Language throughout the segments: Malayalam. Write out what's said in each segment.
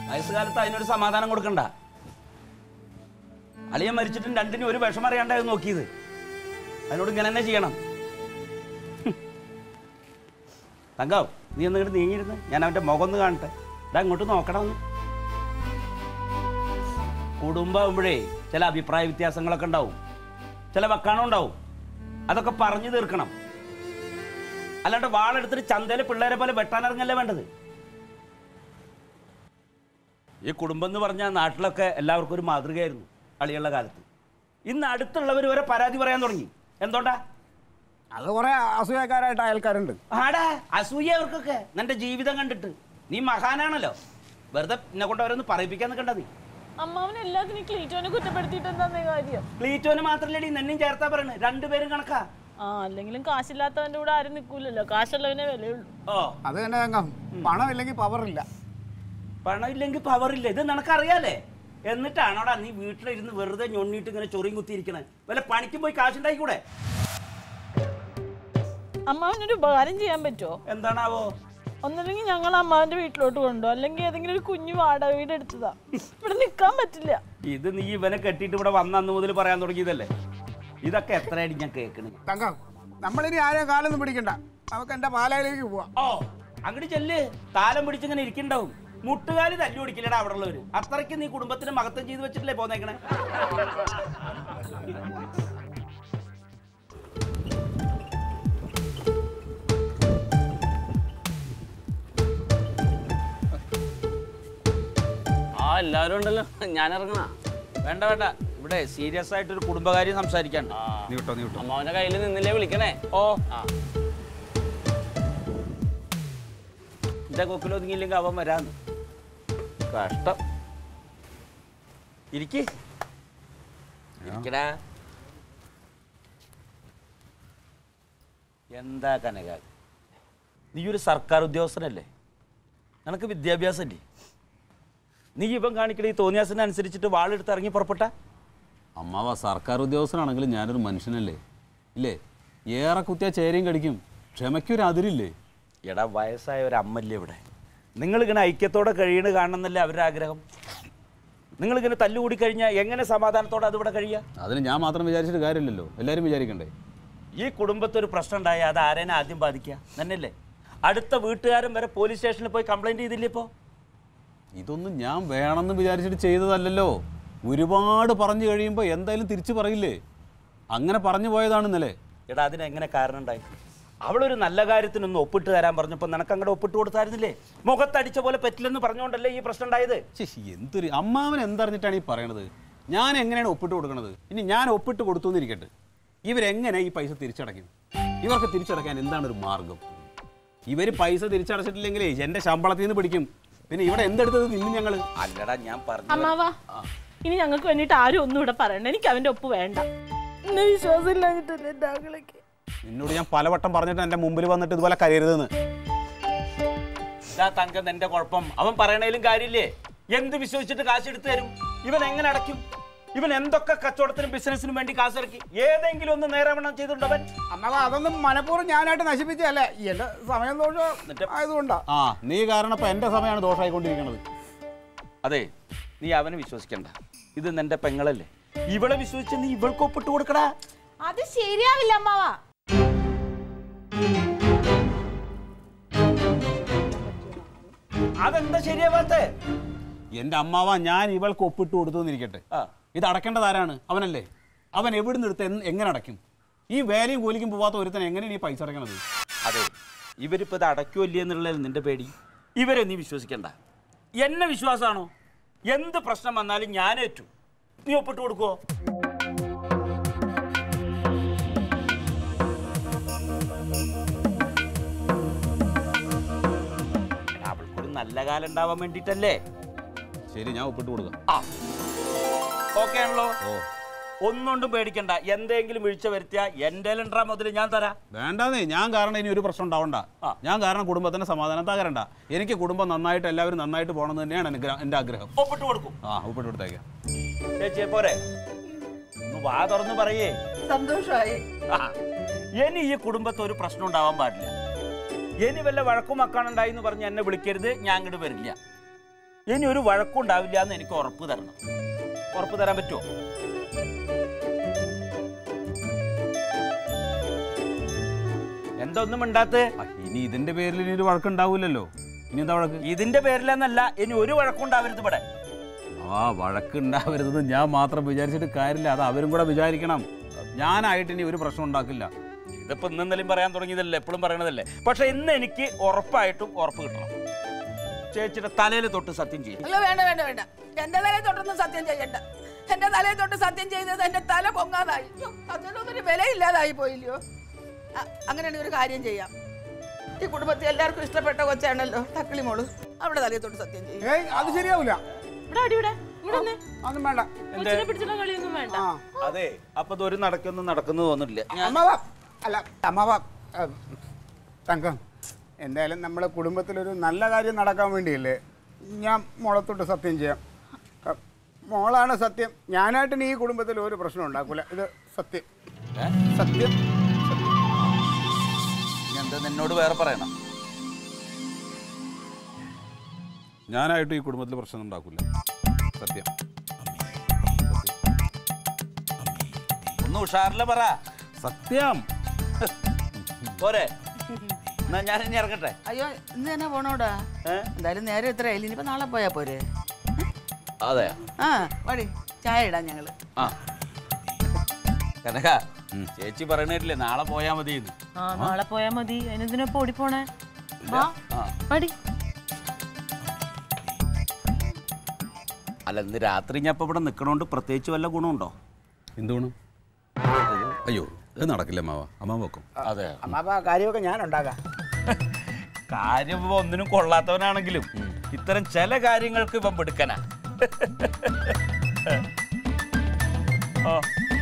വയസ്സുകാലത്ത് അതിനൊരു സമാധാനം കൊടുക്കണ്ട അളിയൻ മരിച്ചിട്ടും രണ്ടിനും ഒരു വിഷമം അറിയാണ്ടായിരുന്നു നോക്കിയത് അതിനോട് ഇങ്ങനെ തന്നെ ചെയ്യണം തങ്കാവ് നീ ഒന്ന് ഇങ്ങോട്ട് നീങ്ങിയിരുന്ന് ഞാൻ അവൻ്റെ മുഖം ഒന്ന് കാണട്ടെ ഇതാ ഇങ്ങോട്ട് നോക്കണം ഒന്ന് കുടുംബമാകുമ്പോഴേ ചില അഭിപ്രായ വ്യത്യാസങ്ങളൊക്കെ ഉണ്ടാവും ചില വക്കാണം ഉണ്ടാവും അതൊക്കെ പറഞ്ഞു തീർക്കണം അല്ലാണ്ട് വാളെടുത്തിട്ട് ചന്തയിലെ പിള്ളേരെ പോലെ വെട്ടാനിറങ്ങല്ലേ വേണ്ടത് ഈ കുടുംബം എന്ന് പറഞ്ഞാൽ നാട്ടിലൊക്കെ എല്ലാവർക്കും ഒരു മാതൃകയായിരുന്നു കളിയുള്ള കാലത്ത് ഇന്ന് അടുത്തുള്ളവർ വരെ പരാതി പറയാൻ തുടങ്ങി എന്തുകൊണ്ടാ അത് കുറെ അസൂയക്കാരായിട്ട് അയൽക്കാരുണ്ട് ആടാ അസൂയ അവർക്കൊക്കെ നിന്റെ ജീവിതം കണ്ടിട്ട് നീ മഹാനാണല്ലോ വെറുതെ എന്നെ കൊണ്ട് അവരൊന്ന് പറയിപ്പിക്കാൻ നിൽക്കണ്ട നീ അമ്മാവൻ എല്ലാത്തിനും ക്ലീറ്റോനെ കുറ്റപ്പെടുത്തിയിട്ട് എന്താ കാര്യം ക്ലീറ്റോന് മാത്രല്ലടി നിന്നെയും ചേർത്താ പറയണേ രണ്ടുപേരും കണക്കാ ആ അല്ലെങ്കിലും കാശില്ലാത്തവന്റെ കൂടെ ആരും നിൽക്കൂലല്ലോ കാശുള്ളവനെ വിലയുള്ളൂ ഓ അത് തന്നെ തങ്കം പണമില്ലെങ്കിൽ പവറില്ല പണമില്ലെങ്കിൽ പവറില്ല ഇത് നിനക്കറിയാലേ എന്നിട്ടാണോടാ നീ വീട്ടിലിരുന്ന് വെറുതെ ഞൊണ്ണിട്ട് ഇങ്ങനെ ചൊറിയും കുത്തിയിരിക്കണേ വല്ല പണിക്കും പോയി കാശുണ്ടായിക്കൂടെ അമ്മാവനൊരു ഉപകാരം ചെയ്യാൻ പറ്റുമോ എന്താണാവോ ഒന്നല്ലെങ്കിൽ ഞങ്ങൾ അമ്മാവന്റെ വീട്ടിലോട്ട് കൊണ്ടുപോകും അല്ലെങ്കിൽ ഏതെങ്കിലും ഒരു കുഞ്ഞു വാടക വീട് എടുത്തതാ ഇവിടെ നിൽക്കാൻ പറ്റില്ല ഇത് നീ ഇവനെ കെട്ടിയിട്ട് ഇവിടെ വന്ന അന്ന് മുതൽ പറയാൻ തുടങ്ങിയതല്ലേ ഇതൊക്കെ എത്രയായിട്ട് ഞാൻ കേൾക്കണേ തങ്കം നമ്മളിനി ആരെയും കാലൊന്നും പിടിക്കണ്ട നമുക്ക് എന്റെ പാലയിലേക്ക് പോവാം ഓ അങ്ങോട്ട് ചെല്ല് താലം പിടിച്ചിങ്ങനെ ഇരിക്കണ്ടാവും മുട്ടുകാല് തല്ലി പിടിക്കില്ലടാ അവിടെ ഉള്ളവര് അത്രയ്ക്ക് നീ കുടുംബത്തിന് മഹത്വം ചെയ്ത് വെച്ചിട്ടില്ലേ പോന്നേക്കണേ ആ എല്ലാവരും ഉണ്ടല്ലോ ഞാൻ ഇറങ്ങണ വേണ്ട വേണ്ട ഇവിടെ സീരിയസ് ആയിട്ടൊരു കുടുംബകാര്യം സംസാരിക്കാൻ നീ വിട്ടോ നീ വിട്ടോ അമ്മാവന്റെ കയ്യിൽ നിന്നില്ലേ വിളിക്കണേ ഓ ആ എന്റെ കൊക്കിലൊതുങ്ങിയില്ലെങ്കിൽ അവൻ വരാന്ന് കഷ്ടം ഇരിക്ക് ഇരിക്കടാ എന്താ കനക നീ ഒരു സർക്കാർ ഉദ്യോഗസ്ഥനല്ലേ നിനക്ക് വിദ്യാഭ്യാസമല്ലേ നീ ഇവൻ കാണിക്കണ ഈ തോന്നിയാസനുസരിച്ചിട്ട് വാളെടുത്ത് ഇറങ്ങി പുറപ്പെട്ട അമ്മാവ സർക്കാർ ഉദ്യോഗസ്ഥനാണെങ്കിലും ഞാനൊരു മനുഷ്യനല്ലേ ഇല്ലേ ഏറെ കുത്തിയാ ചേരയും കടിക്കും ക്ഷമയ്ക്കൊരു അതിരില്ലേ എടാ വയസ്സായ ഒരു അമ്മല്ലേ ഇവിടെ നിങ്ങളിങ്ങനെ ഐക്യത്തോടെ കഴിയണ കാണണമെന്നല്ലേ അവരുടെ ആഗ്രഹം നിങ്ങളിങ്ങനെ തല്ലുകൂടി കഴിഞ്ഞാൽ എങ്ങനെ സമാധാനത്തോടെ അതിവിടെ കഴിയുക അതിന് ഞാൻ മാത്രം വിചാരിച്ചിട്ട് കാര്യമില്ലല്ലോ എല്ലാവരും വിചാരിക്കണ്ടേ ഈ കുടുംബത്തിൽ ഒരു പ്രശ്നം ഉണ്ടായാൽ അത് ആരേനെ ആദ്യം ബാധിക്കുക തന്നെയല്ലേ അടുത്ത വീട്ടുകാരൻ വരെ പോലീസ് സ്റ്റേഷനിൽ പോയി കംപ്ലൈന്റ് ചെയ്തില്ലേ ഇപ്പോൾ ഇതൊന്നും ഞാൻ വേണമെന്ന് വിചാരിച്ചിട്ട് ചെയ്തതല്ലല്ലോ ഒരുപാട് പറഞ്ഞു കഴിയുമ്പോൾ എന്തായാലും തിരിച്ചു പറയില്ലേ അങ്ങനെ പറഞ്ഞു പോയതാണ് ഇന്നലെ എടാ അതിനെങ്ങനെ കാരണം ഉണ്ടായി അവളൊരു നല്ല കാര്യത്തിനൊന്ന് ഒപ്പിട്ട് തരാൻ പറഞ്ഞപ്പോൾ നിനക്ക് അങ്ങോട്ട് ഒപ്പിട്ട് കൊടുത്തായിരുന്നില്ലേ മുഖത്തടിച്ച പോലെ പറ്റില്ലെന്ന് പറഞ്ഞുകൊണ്ടല്ലേ ഈ പ്രശ്നം ഉണ്ടായത് ശ്ശേ, എന്തൊരു അമ്മാവൻ എന്തറിഞ്ഞിട്ടാണ് ഈ പറയണത് ഞാൻ എങ്ങനെയാണ് ഒപ്പിട്ട് കൊടുക്കണത് ഇനി ഞാൻ ഒപ്പിട്ട് കൊടുത്തു എന്നിരിക്കട്ടെ ഇവരെങ്ങനെ ഈ പൈസ തിരിച്ചടയ്ക്കും ഇവർക്ക് തിരിച്ചടയ്ക്കാൻ എന്താണ് ഒരു മാർഗം ഇവർ പൈസ തിരിച്ചടച്ചിട്ടില്ലെങ്കിലേ എൻ്റെ ശമ്പളത്തിൽ നിന്ന് പിടിക്കും പിന്നെ ഇവിടെ എന്തെടുത്തത് തിന്നും ഞങ്ങൾ അല്ലടാ ഞാൻ പറഞ്ഞു അമ്മാവാ ഇനി ഞങ്ങൾക്ക് വേണ്ടിയിട്ട് ആരും ഒന്നും ഇവിടെ പറയണ്ട എനിക്ക് അവന്റെ ഒപ്പ് വേണ്ട എന്നെ വിശ്വാസം ഇല്ലാഞ്ഞിട്ടല്ലേ എന്റെ ആകളൊക്കെ നിന്നോട് ഞാൻ പലവട്ടം പറഞ്ഞിട്ട് എൻ്റെ മുമ്പിൽ വന്നിട്ട് ഇതുപോലെ കരയരുതെന്ന് ഇതാ തങ്കം എന്റെ കുഴപ്പം അവൻ പറയണേലും കാര്യമില്ലേ എന്ത് വിശ്വസിച്ചിട്ട് കാശ് എടുത്തു തരും ഇവൻ എങ്ങനെ അടയ്ക്കും ഇവൻ എന്തൊക്കെ കച്ചവടത്തിനും ബിസിനസിനും വേണ്ടി കാശ് ഇറക്കി ഏതെങ്കിലും ഒന്ന് നേരവണ്ണം ചെയ്തിട്ടുണ്ടവൻ അന്നവ അതൊന്നും മനഃപൂർവ്വം ഞാനായിട്ട് നശിപ്പിച്ചല്ലേ എന്റെ സമയം ദോഷം ആയതുകൊണ്ടാ ആ നീ കാരണം ഇപ്പം എൻ്റെ സമയമാണ് ദോഷമായിക്കൊണ്ടിരിക്കുന്നത് അതെ നീ അവനെ വിശ്വസിക്കണ്ട ഇത് നിന്റെ പെങ്ങളല്ലേ ഇവളെ വിശ്വസിച്ച് നീ ഇവൾക്ക് ഒപ്പിട്ട് കൊടുക്കടാ അത് ശരിയാവില്ല അമ്മാവാ അതെന്താ ശരിയാവാത്ത എൻ്റെ അമ്മാവ ഞാൻ ഇവൾക്ക് ഒപ്പിട്ട് കൊടുത്തു എന്നിരിക്കട്ടെ ആ. ഇത് അടക്കേണ്ടത് ആരാണ് അവനല്ലേ അവൻ എവിടെ നിന്ന് എടുത്ത് എന്ന് എങ്ങനെ അടയ്ക്കും ഈ വേലയും കൂലിക്കും പോവാത്ത ഒരുത്തൻ എങ്ങനെയാണ് ഈ പൈസ അടയ്ക്കണത് അതെ ഇവരിപ്പോ ഇത് അടയ്ക്കോ ഇല്ലേ എന്നുള്ളതിൽ നിന്റെ പേടി ഇവരെ നീ വിശ്വസിക്കണ്ട എന്നെ വിശ്വാസമാണോ എന്ത് പ്രശ്നം വന്നാലും ഞാൻ ഏറ്റു നീ ഒപ്പിട്ട് കൊടുക്കുവോ എടാ, അവൾക്കൊരു നല്ല കാലം ഉണ്ടാവാൻ വേണ്ടിട്ടല്ലേ ശരി ഞാൻ ഒപ്പിട്ട് കൊടുക്കാം ആ ഓക്കെ ആണല്ലോ ഓ ഒന്നുകൊണ്ടും പേടിക്കണ്ട എന്തെങ്കിലും വീഴ്ച വരുത്തിയ എന്റെ ലണ്ടറ മുതൽ ഞാൻ തരാം വേണ്ടാന്നേ ഞാൻ കാരണം ഇനി ഒരു പ്രശ്നം ഉണ്ടാവണ്ട ആ. ഞാൻ കാരണം കുടുംബത്തിന് സമാധാനം തകരണ്ട എനിക്ക് കുടുംബം നന്നായിട്ട് എല്ലാവരും നന്നായിട്ട് പോകണമെന്ന് തന്നെയാണ് എനിക്ക് എൻ്റെ ആഗ്രഹം ഒപ്പിട്ട് കൊടുക്കും ആ ഒപ്പിട്ട് കൊടുത്തേക്കാം ചേച്ചിയെ പോരെ ഒന്ന് വാ തുറന്ന് പറയേ സന്തോഷമായി ആ, ഇനി ഈ കുടുംബത്തിൽ ഒരു പ്രശ്നം ഉണ്ടാവാൻ പാടില്ല ഇനി വല്ല വഴക്കും മക്കാണുണ്ടായി എന്ന് പറഞ്ഞ് എന്നെ വിളിക്കരുത് ഞാൻ അങ്ങോട്ട് വരില്ല ഇനി ഒരു വഴക്കും ഉണ്ടാവില്ല എന്ന് എനിക്ക് ഉറപ്പ് തരണം ഉറപ്പ് തരാൻ പറ്റുമോ എന്താ ഒന്നും മിണ്ടാത്ത ആ, ഇനി ഇതിന്റെ പേരിൽ ഇനി ഒരു വഴക്കുണ്ടാവില്ലല്ലോ ഇനി എന്താ വഴക്ക് ഇതിന്റെ പേരിലെന്നല്ല ഇനി ഒരു വഴക്കും ഉണ്ടാവരുത് ഇവിടെ ആ വഴക്കുണ്ടാവരുതെന്ന് ഞാൻ മാത്രം വിചാരിച്ചിട്ട് കാര്യമില്ല അത് അവരും കൂടെ വിചാരിക്കണം ഞാനായിട്ട് ഇനി ഒരു പ്രശ്നം ഉണ്ടാക്കില്ല ഇതിപ്പോ ഇന്നെന്തെങ്കിലും പറയാൻ തുടങ്ങിയതല്ലേ എപ്പോഴും പറയണതല്ലേ പക്ഷെ ഇന്ന് എനിക്ക് ഉറപ്പായിട്ടും ഉറപ്പ് കിട്ടണം ചേച്ചിയുടെ തലയിൽ തൊട്ട് സത്യം ചെയ്യും അയ്യോ വേണ്ട വേണ്ട വേണ്ട എന്റെ തലയിൽ തൊട്ടൊന്നും സത്യം ചെയ്യണ്ട എന്റെ തലയിൽ തൊട്ട് സത്യം ചെയ്തത് എന്റെ തല പൊങ്ങാതായി അയ്യോ, അതിനൊന്നും ഒരു വിലയില്ലാതായി പോയില്ലയോ അ- അങ്ങനെയാണെങ്കിൽ ഒരു കാര്യം ചെയ്യാം ഈ കുടുംബത്തിൽ എല്ലാവർക്കും ഇഷ്ടപ്പെട്ട കൊച്ചാണല്ലോ തക്കിളി മോള് അവിടെ തലയിൽ തൊട്ട് സത്യം ചെയ്യും ഏയ് അത് ശരിയാവില്ല ഇവിടെ അടി ഇവിടെ ഇവിടെ വന്നേ. അതൊന്നും വേണ്ട കൊച്ചിനെ പിടിച്ചുള്ള കളിയൊന്നും വേണ്ട ആ അതെ അപ്പൊ ഇതൊരു നടക്കൊന്നും നടക്കുന്നു തോന്നില്ല അമ്മാവ അല്ല അമ്മാവ ഏ, തങ്കം എന്തായാലും നമ്മുടെ കുടുംബത്തിലൊരു നല്ല കാര്യം നടക്കാൻ വേണ്ടിയല്ലേ ഞാൻ മോളത്തോട്ട് സത്യം ചെയ്യാം ഏ, മോളാണ് സത്യം ഞാനായിട്ട് ഇനി ഈ കുടുംബത്തിൽ ഒരു പ്രശ്നം ഉണ്ടാക്കൂല ഇത് സത്യം സത്യം എന്താ നിന്നോട് വേറെ പറയണം ഞാനായിട്ട് ഈ കുടുംബത്തിൽ പ്രശ്നം ഉണ്ടാക്കില്ല സത്യം ഒന്ന് ഉഷാറില്ല പറ സത്യം പോരെ എന്നാ ഞാൻ ഇനി ഇറങ്ങട്ടെ അയ്യോ ഇന്ന് തന്നെ പോണോടാ ഏ? എന്തായാലും നേരെ എത്ര ആയില്ല ഇനിയിപ്പോ നാളെ പോയാ പോരെ അതെ ആ വടി ചായ ഇടാം ഞങ്ങള് ആ കനക ചേച്ചി പറയണില്ലേ നാളെ പോയാ മതി ആ നാളെ പോയാ മതി അതിനെന്തിനൊപ്പം ഓടിപ്പോണേ വാ ആ പടി അല്ല ഇന്ന് രാത്രി ഞാൻ ഇപ്പൊ ഇവിടെ നിക്കണോണ്ട് പ്രത്യേകിച്ച് വല്ല ഗുണമുണ്ടോ എന്ത് വേണം അയ്യോ ഇത് നടക്കില്ല അമ്മാവ അമ്മാവ വെക്കും അതെ അമ്മാവ കാര്യമൊക്കെ ഞാൻ ഉണ്ടാക്കാം കാര്യം ഇപ്പൊ ഒന്നിനും കൊള്ളാത്തവനാണെങ്കിലും ഇത്തരം ചില കാര്യങ്ങൾക്ക് ഇവൻ പെടുക്കനാ ആ.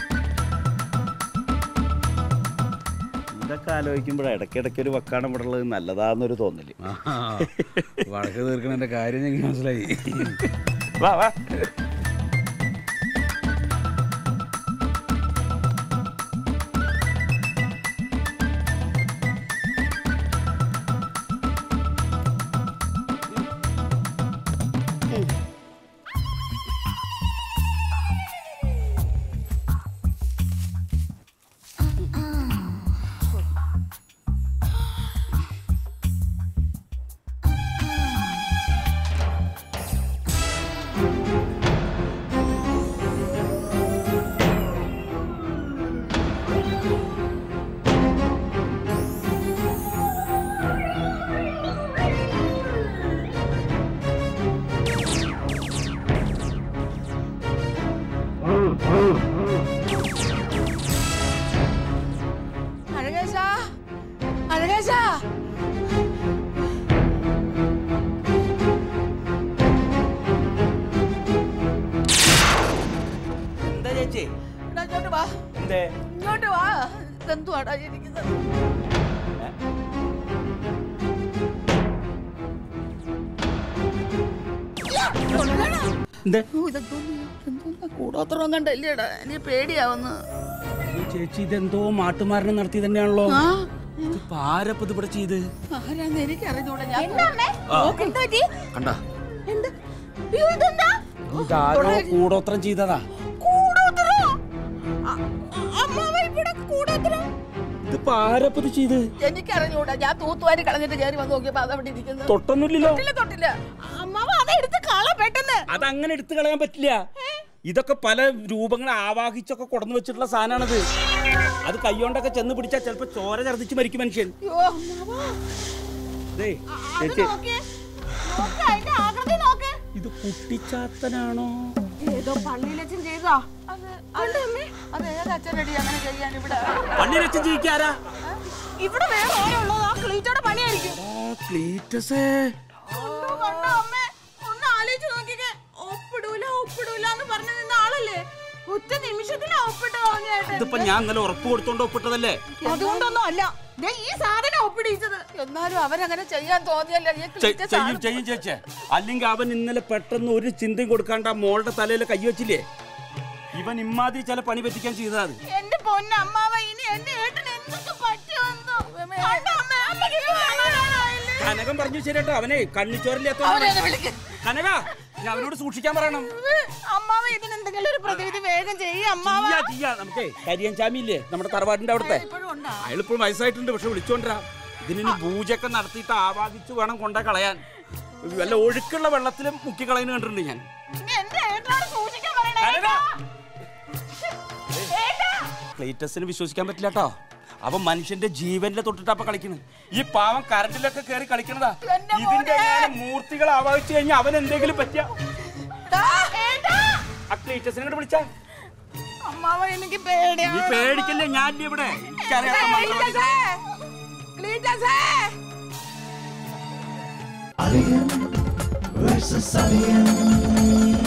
ഇതൊക്കെ ആലോചിക്കുമ്പോഴാണ് ഇടയ്ക്കിടയ്ക്ക് ഒരു വക്കാണം ഇവിടെ ഉള്ളത് നല്ലതാന്നൊരു തോന്നല് വഴക്ക് തീർക്കണ കാര്യം എനിക്ക് മനസ്സിലായി വാ വാ അഴകേശാ അഴകേശാ എന്താ ചേച്ചി എടാ, ഇങ്ങോട്ട് വാ എന്തേ ഇങ്ങോട്ട് വാ ഇതെന്തുവാടാ ഇരിക്കുന്നത് എന്തേ ഓ, ഇതെന്തോന്ന്? ഇതെന്തോന്ന്? കൂടോത്രം കണ്ടല്ലേടാ എനിക്ക് പേടിയാവുന്നു ചേച്ചി ഇതെന്തോ മാട്ടുമാരണം നടത്തി തന്നെയാണല്ലോ ആ ഇതിപ്പോ ആരപ്പത് ഇവിടെ ചെയ്ത് ആരാന്ന് എനിക്ക് അറിഞ്ഞൂടാ ഞാൻ കണ്ട എന്ത്? അയ്യോ, ഇതെന്താ? ഇതാരോ കൂടോത്രം ചെയ്തതാ കൂടോത്രോ? അ- അമ്മാവ ഇവിടെ കൂടോത്രം? ഇതിപ്പോ ആരപ്പത് ചെയ്ത് എനിക്കറിഞ്ഞൂടാ ഞാൻ തൂത്തുവാരി കളഞ്ഞിട്ട് കയറി വന്ന് നോക്കിയപ്പോ അതവിടെ ഇരിക്കുന്നത് തൊട്ടൊന്നുമില്ലല്ലോ തൊട്ടില്ല തൊട്ടില്ല അമ്മാവ അതെടുത്ത് കള പെട്ടെന്ന് അതങ്ങനെ എടുത്തു കളയാൻ പറ്റില്ല ഇതൊക്കെ പല രൂപങ്ങൾ ആവാഹിച്ചൊക്കെ കൊടന്നു വെച്ചിട്ടുള്ള സാധനമാണത് അത് കൈകൊണ്ടൊക്കെ ചെന്ന് പിടിച്ചാൽ ചിലപ്പോ ചോര ഛർദിച്ച് മരിക്കും മനുഷ്യൻ അയ്യോ അമ്മാവ ദേ, അത് ചേച്ചി നോക്ക് നോക്ക് അതിന്റെ ആകൃതി നോക്ക് ഇത് കുട്ടിച്ചാത്തനാണോ ഏതോ പള്ളിയിലച്ഛൻ ചെയ്താ അത് അത് അത് ഏത് അച്ഛനടി അങ്ങനെ ചെയ്യാൻ ഇവിടെ പള്ളി വെച്ച് ജീവിക്കാരാ ഇവിടെ വേറെ ആരുള്ളത് ആ ക്ലീറ്റോടെ പണിയായിരിക്കും ക്ലീറ്റസേ കണ്ടോ, കണ്ടോ അമ്മേ? ഒന്ന് ആലോചിച്ച് നോക്കിക്കേ. ഒപ്പിടൂല, ഒപ്പിടൂല എന്ന് പറഞ്ഞ് നിന്ന ആളല്ലേ? ഒറ്റ നിമിഷത്തിലാ ഒപ്പിട്ട് കളഞ്ഞേട്ടൻ. ഇതിപ്പോ ഞാൻ ഇന്നലെ ഉറപ്പ് കൊടുത്തോണ്ട് ഒപ്പിട്ടതല്ലേ അതുകൊണ്ടൊന്നും അല്ല ദേ ഈ സാധനം ഒപ്പിടിച്ചത് എന്നാലും അവരങ്ങനെ ചെയ്യാൻ തോന്നിയല്ലേ ഈ ചെ- ക്ലീറ്റ ചെയ്യും സാധനം- ചെയ്യും ചേച്ചേ അല്ലെങ്കിൽ അവൻ ഇന്നലെ പെട്ടെന്ന് ഒരു ചിന്തയും കൊടുക്കാണ്ട് ആ മോളുടെ തലയിൽ കൈ വെച്ചില്ലേ ഇവൻ ഇമ്മാതിരി ചില പണി പറ്റിക്കാൻ ചെയ്തതാ അത് എന്റെ പൊന്നമ്മാവ ഇനി എന്റെ ഏട്ടൻ എന്തൊക്കെ പറ്റുമെന്നോ കണ്ടോ അമ്മേ? അമ്മയ്ക്ക് ഇപ്പൊ സമാധാനമായില്ലേ? കനകം പറഞ്ഞു ശരിട്ടോ അവനെ കണ്ണിച്ചോറില്ലാത്ത അവനെ ഒന്ന് വിളിക്ക് കനക ഞാൻ അവനോട് സൂക്ഷിക്കാൻ പറയണം അമ്മാവ ഇതിന് എന്തെങ്കിലും ഒരു പ്രതിവിധി വേഗം ചെയ്യും അമ്മാവ ചെയ്യാ ചെയ്യാ നമുക്ക് കരിയൻ ചാമി ഇല്ലേ നമ്മുടെ തറവാടിന്റെ അവിടുത്തെ ഇപ്പോഴും ഉണ്ടോ അയാൾ ഇപ്പോഴും വയസ്സായിട്ടുണ്ട് പക്ഷെ വിളിച്ചോണ്ടിരാ ഇതിന് പൂജയൊക്കെ നടത്തിയിട്ട് ആവാദിച്ച് വേണം കൊണ്ട കളയാൻ വല്ല ഒഴുക്കുള്ള വെള്ളത്തിലും മുക്കി കളയുന്ന കണ്ടിട്ടുണ്ട് ഞാൻ എന്റെ ഏട്ടനോട് സൂക്ഷിക്കാൻ പറയണേ കനക! ക്ലീറ്റസിന് വിശ്വസിക്കാൻ പറ്റില്ല കേട്ടോ അവൻ മനുഷ്യന്റെ ജീവനിലെ തൊട്ടിട്ടാ അപ്പൊ കളിക്കുന്നത് ഈ പാവം കറണ്ടിലൊക്കെ കയറി കളിക്കണതാ എന്റെ ഇതിന്റെ മോനെ! എങ്ങാനും മൂർത്തികൾ ആവാഹിച്ചു കഴിഞ്ഞാൽ അവൻ എന്തെങ്കിലും പറ്റിയ ദാ, ആ ക്ലീറ്റസിനെ കൂടെ വിളിച്ചാ അമ്മാവ എനിക്ക് പേടിയാ നീ പേടിക്കല്ലേ ഞാൻ ഇവിടെ എനിക്കറിയാത്ത മന്ത്രവാദികൾ. ക്ലീറ്റസേ! ക്ലീറ്റസേ! versus Alien.